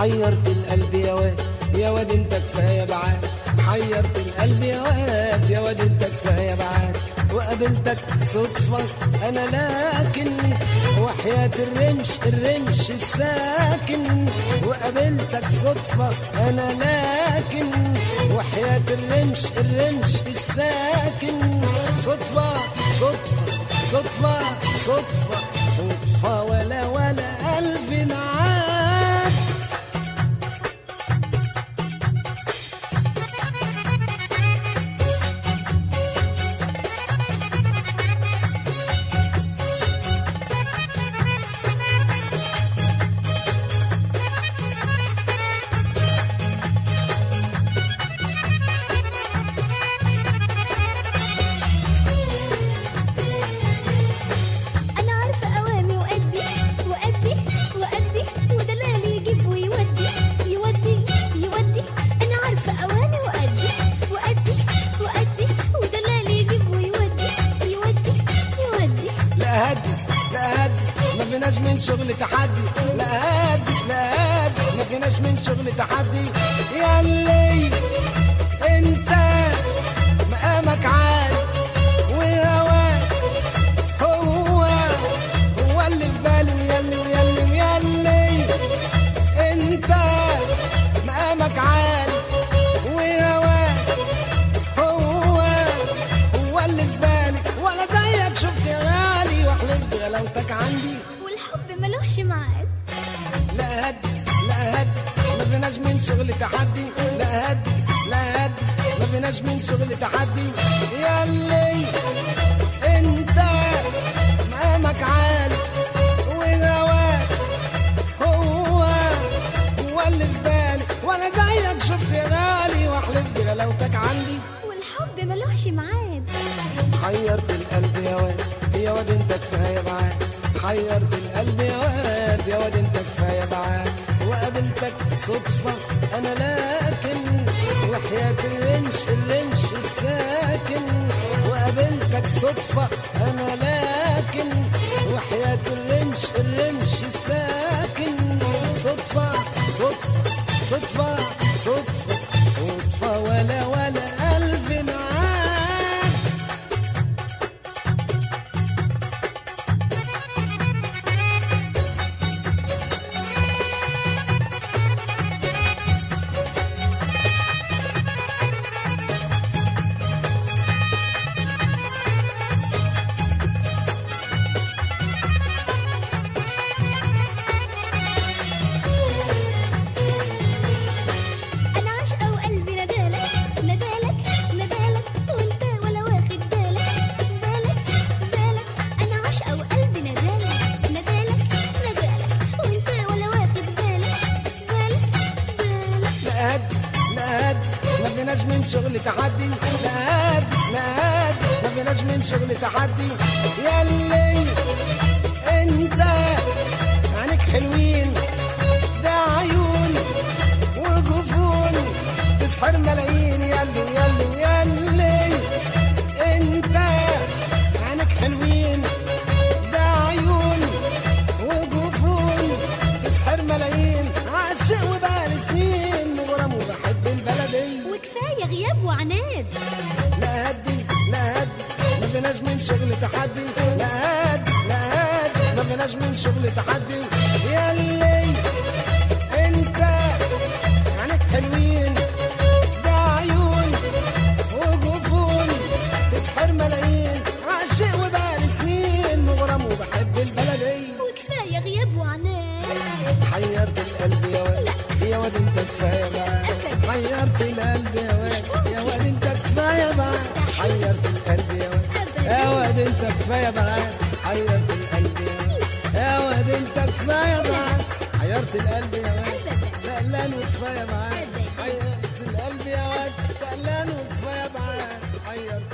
حيرت القلب يا واد يا واد انت كفايه بعاد حيرت القلب يا واد يا واد انت كفايه بعاد وقابلتك صدفة أنا لكن وحياة الرمش الرمش الساكن وقابلتك صدفة أنا لكن وحياة الرمش الرمش الساكن صدفة صدفة صدفة صدفة صدفة ولا ولا قلبي معاك أنا عارفة أوامي وأدي وأدي وأدي ودلالي يجيب ويودي يودي يودي أنا عارفة أوامي وأدي وأدي وأدي ودلالي يجيب ويودي يودي يودي لا هدي لا هدي ما فيناش من شغل تحدي لا هدي لا هدي ما فيناش من شغل تحدي ياللي انت مقامك عالي وهواك هو هو اللي في بالي وياللي وياللي وياللي انت مقامك عالي وهواك هو هو اللي في بالي ولا زيك شفت يا غالي واحلف بغلاوتك عندي والحب ملوش ميعاد لا هد لا هد ما فيناش من شغل تحدي لا هد لا هد ما فيناش من شغل تحدي ياللي انت مقامك عالي وهواك هو هو اللي في بالي وانا زيك شفت يا غالي واحلف بغلاوتك عندي والحب ملوش ميعاد حيرت القلب يا واد يا واد انت كفايه بعاد حيرت القلب يا واد يا واد انت كفايه بعاد وقابلتك صدفه انا لكن وحياه الرمش الرمش الساكن وقابلتك صدفه انا لكن وحياه الرمش الرمش الساكن صدفه صدفه صدفه صدفه صدفه ولا ولا قلبي معاك أنا عاشقة وقلبي ندالك ندالك ندالك وأنت ولا واخد بالك بالك بالك أنا عاشقة وقلبي ندالك ندالك ندالك وأنت ولا واخد بالك بالك بالك لا هد لا هد ما فيناش من شغل تحدي لا هد لا هد ما فيناش من شغل تحدي ياللي انت عينك حلوين ده عيون وجفون تسحر ملايين ياللي ياللي ياللي انت عينك حلوين ده عيون وجفون تسحر ملايين عاشق وبقالي سنين مغرم وبحب البلدية وكفاية غياب وعناد لا هدي لا هدي ما فيناش من شغل تحدي لا هدي لا هدي ما فيناش من شغل تحدي ياللي انت عينك حلوين ده عيون وجفون تسحر ملايين عاشق وبقالي سنين مغرم وبحب البلدية وكفاية غياب وعناد حيرت القلب يا واد يا واد انت كفايه بقى حيرت القلب يا واد يا واد انت كفايه بقى حيرت القلب يا واد يا واد انت كفايه بقى حيرت القلب يا واد يا واد انت كفايه بقى حيرت القلب يا واد تقلان وكفايه بقى حيرت القلب يا واد تقلان وكفايه بقى حيرت